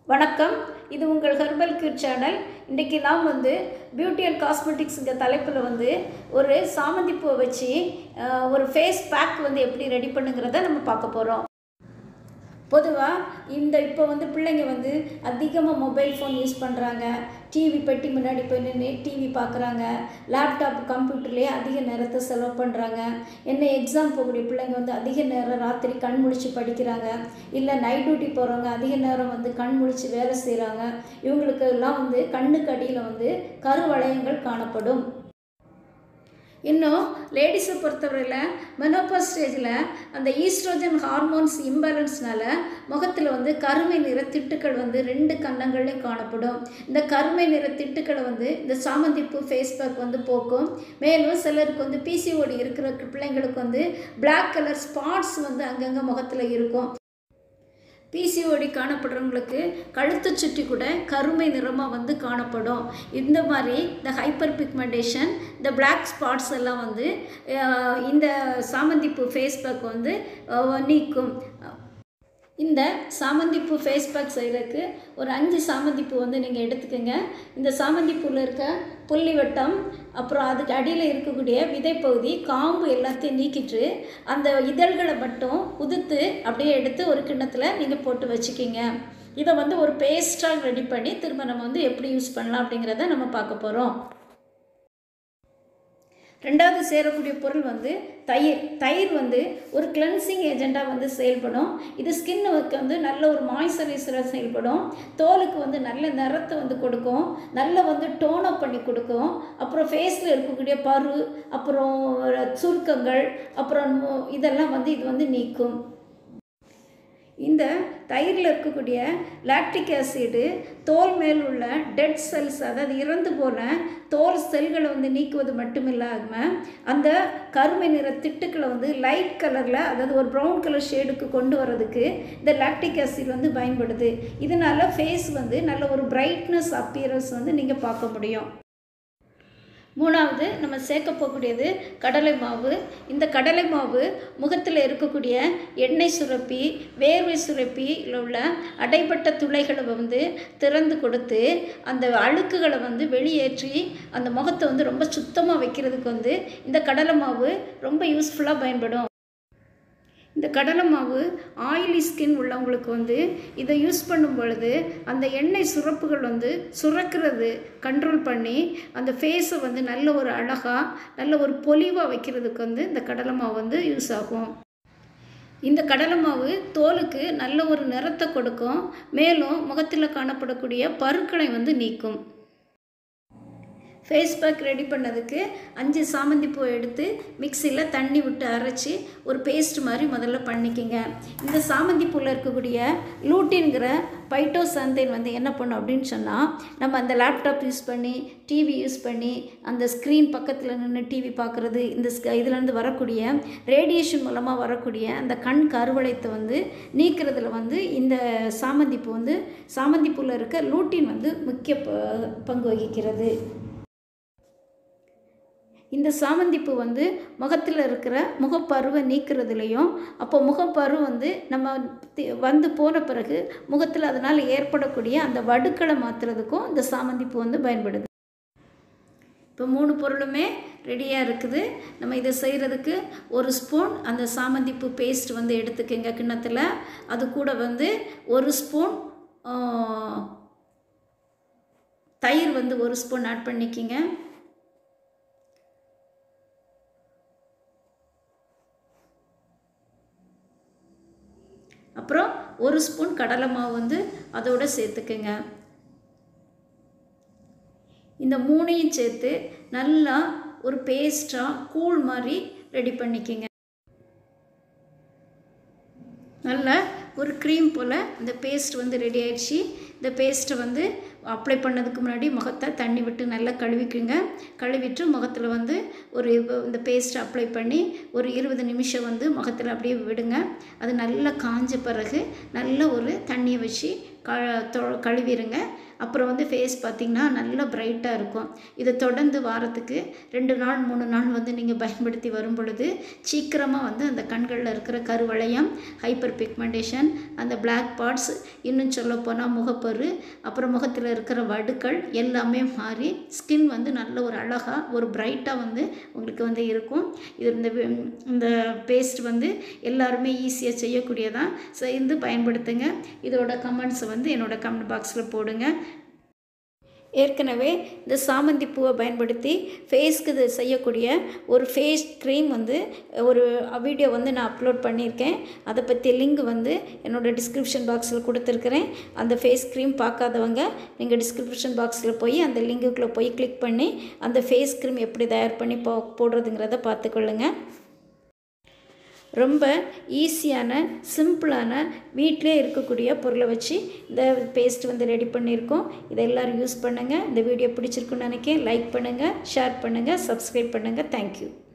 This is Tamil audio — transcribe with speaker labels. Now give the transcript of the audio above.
Speaker 1: வணக்கம் இது உங்கள் ஹெர்பல் கியூர் சேனல் இன்றைக்கி நாம் வந்து பியூட்டி அண்ட் காஸ்மெட்டிக்ஸுங்க தலைப்பில் வந்து ஒரு சாமந்தி பூவை வச்சு அஹ், ஒரு ஃபேஸ் பேக் வந்து எப்படி ரெடி பண்ணுங்கிறத நம்ம பார்க்க போகிறோம் பொதுவாக இந்த இப்போ வந்து பிள்ளைங்க வந்து அதிகமாக மொபைல் ஃபோன் யூஸ் பண்ணுறாங்க டிவி பெட்டி முன்னாடி போய் நின்று டிவி பார்க்குறாங்க லேப்டாப் கம்ப்யூட்டர்லேயே அதிக நேரத்தை செலவு பண்ணுறாங்க என்ன எக்ஸாம் போகக்கூடிய பிள்ளைங்க வந்து அதிக நேரம் ராத்திரி கண் முழிச்சு படிக்கிறாங்க இல்லை நைட் டியூட்டி போகிறவங்க அதிக நேரம் வந்து கண் முழிச்சு வேலை செய்கிறாங்க இவங்களுக்கு எல்லாம் வந்து கண்ணுக்கு அடியில் வந்து கருவளையங்கள் காணப்படும் இன்னும் லேடிஸை பொறுத்தவரையில் மெனோபாஸ் ஸ்டேஜில் அந்த ஈஸ்ட்ரோஜன் ஹார்மோன்ஸ் இம்பேலன்ஸ்னால முகத்தில் வந்து கருமை நிற திட்டுக்கள் வந்து ரெண்டு கன்னங்கள்லையும் காணப்படும் இந்த கருமை நிற திட்டுக்களை வந்து இந்த சாமந்திப்பூ ஃபேஸ் பேக் வந்து போக்கும் மேலும் சிலருக்கு வந்து பிசிஓடி இருக்கிற பிள்ளைங்களுக்கு வந்து Black கலர் ஸ்பாட்ஸ் வந்து அங்கங்கே முகத்தில் இருக்கும் பிசிஓடி காணப்படுறவங்களுக்கு கழுத்து சுற்றி கூட கருமை நிறமாக வந்து காணப்படும் இந்த மாதிரி இந்த ஹைப்பர் பிக்மெண்டேஷன் இந்த பிளாக் ஸ்பாட்ஸ் எல்லாம் வந்து அஹ், இந்த சாமந்திப்பூ ஃபேஸ் பேக் வந்து அஹ், நீக்கும் இந்த சாமந்திப்பூ ஃபேஸ் பேக் செய்கிறதுக்கு ஒரு அஞ்சு சாமந்திப்பூ வந்து நீங்கள் எடுத்துக்கோங்க இந்த சாமந்திப்பூவில் இருக்க புள்ளி வட்டம் அப்புறம் அதுக்கு அடியில் இருக்கக்கூடிய விதைப்பகுதி காம்பு எல்லாத்தையும் நீக்கிட்டு அந்த இதழ்களை மட்டும் உதுத்து அப்படியே எடுத்து ஒரு கிண்ணத்தில் நீங்கள் போட்டு வச்சுக்கிங்க இதை வந்து ஒரு பேஸ்ட்டாக ரெடி பண்ணி திரும்ப நம்ம வந்து எப்படி யூஸ் பண்ணலாம் அப்படிங்கிறத நம்ம பார்க்க போகிறோம் ரெண்டாவது சேரக்கூடிய பொருள் வந்து தயிர் தயிர் வந்து ஒரு கிளென்சிங் ஏஜெண்ட்டாக வந்து செயல்படும் இது ஸ்கின்னுக்கு வந்து நல்ல ஒரு மாய்ஸ்சரைசராக செயல்படும் தோலுக்கு வந்து நல்ல நிறத்தை வந்து கொடுக்கும் நல்ல வந்து டோன் அப் பண்ணி கொடுக்கும் அப்புறம் ஃபேஸில் இருக்கக்கூடிய பரு அப்புறம் சுருக்கங்கள் அப்புறம் மு- இதெல்லாம் வந்து இது வந்து நீக்கும் இந்த தயிரில் இருக்கக்கூடிய லாக்டிக் ஆசிடு தோல் மேல் உள்ள டெட் செல்ஸ் அதாவது இறந்து போன தோல் செல்களை வந்து நீக்குவது மட்டும் இல்லாமல் அந்த கருமை நிற திட்டுக்களை வந்து லைட் கலரில் அதாவது ஒரு ப்ரௌன் கலர் ஷேடுக்கு கொண்டு வரதுக்கு இந்த லாக்டிக் ஆசிட் வந்து பயன்படுது இதனால் ஃபேஸ் வந்து நல்ல ஒரு பிரைட்னஸ் அப்பியரன்ஸ் வந்து நீங்கள் பார்க்க முடியும் மூணாவது நம்ம சேர்க்க போகக்கூடியது கடலை மாவு இந்த கடலை மாவு முகத்தில் இருக்கக்கூடிய எண்ணெய் சுரப்பி வேர்வை சுரப்பியில் உள்ள அடைப்பட்ட துளைகளை வந்து திறந்து கொடுத்து அந்த அழுக்குகளை வந்து வெளியேற்றி அந்த முகத்தை வந்து ரொம்ப சுத்தமாக வைக்கிறதுக்கு வந்து இந்த கடலை மாவு ரொம்ப யூஸ்ஃபுல்லாக பயன்படும் இந்த கடலை மாவு ஆயிலி ஸ்கின் உள்ளவங்களுக்கு வந்து இதை யூஸ் பண்ணும் பொழுது அந்த எண்ணெய் சுரப்புகள் வந்து சுரக்கிறது கண்ட்ரோல் பண்ணி அந்த ஃபேஸை வந்து நல்ல ஒரு அழகாக நல்ல ஒரு பொலிவாக வைக்கிறதுக்கு வந்து இந்த கடலை மாவு வந்து யூஸ் ஆகும் இந்த கடலை மாவு தோலுக்கு நல்ல ஒரு நிறத்தை கொடுக்கும் மேலும் முகத்தில் காணப்படக்கூடிய பருக்களை வந்து நீக்கும் ஃபேஸ் பேக் ரெடி பண்ணதுக்கு அஞ்சு சாமந்தி பூ எடுத்து மிக்சியில் தண்ணி விட்டு அரைச்சி ஒரு பேஸ்ட் மாதிரி முதல்ல பண்ணிக்கங்க இந்த சாமந்தி பூவில் இருக்கக்கூடிய லூட்டின்கிற பைட்டோசாந்தைன் வந்து என்ன பண்ணும் அப்படின்னு சொன்னால் நம்ம அந்த லேப்டாப் யூஸ் பண்ணி டிவி யூஸ் பண்ணி அந்த ஸ்க்ரீன் பக்கத்தில் நின்று டிவி பார்க்குறது இந்த ஸ்க இதுலேருந்து வரக்கூடிய ரேடியேஷன் மூலமாக வரக்கூடிய அந்த கண் கருவளையத்தை வந்து நீக்கிறதுல வந்து இந்த சாமந்தி பூ வந்து சாமந்தி பூவில் இருக்க லூட்டின் வந்து முக்கிய ப- பங்கு வகிக்கிறது இந்த சாமந்திப்பூ வந்து முகத்தில் இருக்கிற முகப்பருவை நீக்கிறதுலையும் அப்போ முகப்பரு வந்து நம்ம தி- வந்து போன பிறகு முகத்தில் அதனால் ஏற்படக்கூடிய அந்த வடுக்களை மாற்றுறதுக்கும் இந்த சாமந்திப்பூ வந்து பயன்படுது இப்போ மூணு பொருளுமே ரெடியாக இருக்குது நம்ம இதை செய்கிறதுக்கு ஒரு ஸ்பூன் அந்த சாமந்திப்பூ பேஸ்ட் வந்து எடுத்துக்கங்க கிண்ணத்தில் அது கூட வந்து ஒரு ஸ்பூன் ஆ, தயிர் வந்து ஒரு ஸ்பூன் ஆட் பண்ணிக்கிங்க அப்புறம் ஒரு ஸ்பூன் கடலை மாவு வந்து அதோட சேர்த்துக்குங்க இந்த மூணையும் சேர்த்து நல்லா ஒரு பேஸ்ட்டாக கூழ் மாதிரி ரெடி பண்ணிக்கங்க நல்ல ஒரு க்ரீம் போல் இந்த பேஸ்ட் வந்து ரெடி ஆயிடுச்சு இந்த பேஸ்ட்டை வந்து அப்ளை பண்ணதுக்கு முன்னாடி முகத்தை தண்ணி விட்டு நல்லா கழுவிக்குங்க கழுவிட்டு முகத்தில் வந்து ஒரு இப்ப இந்த பேஸ்ட்டை அப்ளை பண்ணி ஒரு இருபது நிமிஷம் வந்து முகத்தில் அப்படியே விடுங்க அது நல்லா காஞ்ச பிறகு நல்ல ஒரு தண்ணியை வச்சு க தொ- கழுவிடுங்க அப்புறம் வந்து ஃபேஸ் பார்த்திங்கன்னா நல்லா பிரைட்டாக இருக்கும் இதை தொடர்ந்து வாரத்துக்கு ரெண்டு நாள் மூணு நாள் வந்து நீங்கள் பயன்படுத்தி வரும் பொழுது சீக்கிரமாக வந்து அந்த கண்களில் இருக்கிற கருவளையம் ஹைப்பர் பிக்மெண்டேஷன் அந்த பிளாக் பார்ட்ஸ் இன்னும் சொல்லப்போனால் முகப்பரு அப்புறம் முகத்தில் இருக்கிற வடுக்கள் எல்லாமே மாறி ஸ்கின் வந்து நல்ல ஒரு அழகாக ஒரு பிரைட்டாக வந்து உங்களுக்கு வந்து இருக்கும் இது இந்த வி- இந்த பேஸ்ட் வந்து எல்லாருமே ஈஸியாக செய்யக்கூடியதான் சேர்ந்து பயன்படுத்துங்க இதோட கமெண்ட்ஸ் வந்து என்னோட கமெண்ட் பாக்ஸில் போடுங்க ஏற்கனவே இந்த சாமந்தி பூவை பயன்படுத்தி ஃபேஸ்க்கு இது செய்யக்கூடிய ஒரு ஃபேஸ் க்ரீம் வந்து ஒரு வீடியோ வந்து நான் அப்லோட் பண்ணியிருக்கேன் அதை பற்றி லிங்க் வந்து என்னோட டிஸ்கிரிப்ஷன் பாக்ஸில் கொடுத்துருக்குறேன் அந்த ஃபேஸ் க்ரீம் பார்க்காதவங்க நீங்கள் டிஸ்கிரிப்ஷன் பாக்ஸில் போய் அந்த லிங்குக்குள்ளே போய் கிளிக் பண்ணி அந்த ஃபேஸ் க்ரீம் எப்படி தயார் பண்ணி போ போடுறதுங்கிறத பார்த்துக்கொள்ளுங்க ரொம்ப ஈஸியான சிம்பிளான வீட்டிலே இருக்கக்கூடிய பொருளை வச்சு இந்த பேஸ்ட் வந்து ரெடி பண்ணியிருக்கோம் இதை எல்லோரும் யூஸ் பண்ணுங்கள் இந்த வீடியோ பிடிச்சிருக்குன்னு நினைக்கிறேன் லைக் பண்ணுங்கள் ஷேர் பண்ணுங்கள் சப்ஸ்கிரைப் பண்ணுங்கள் தேங்க்யூ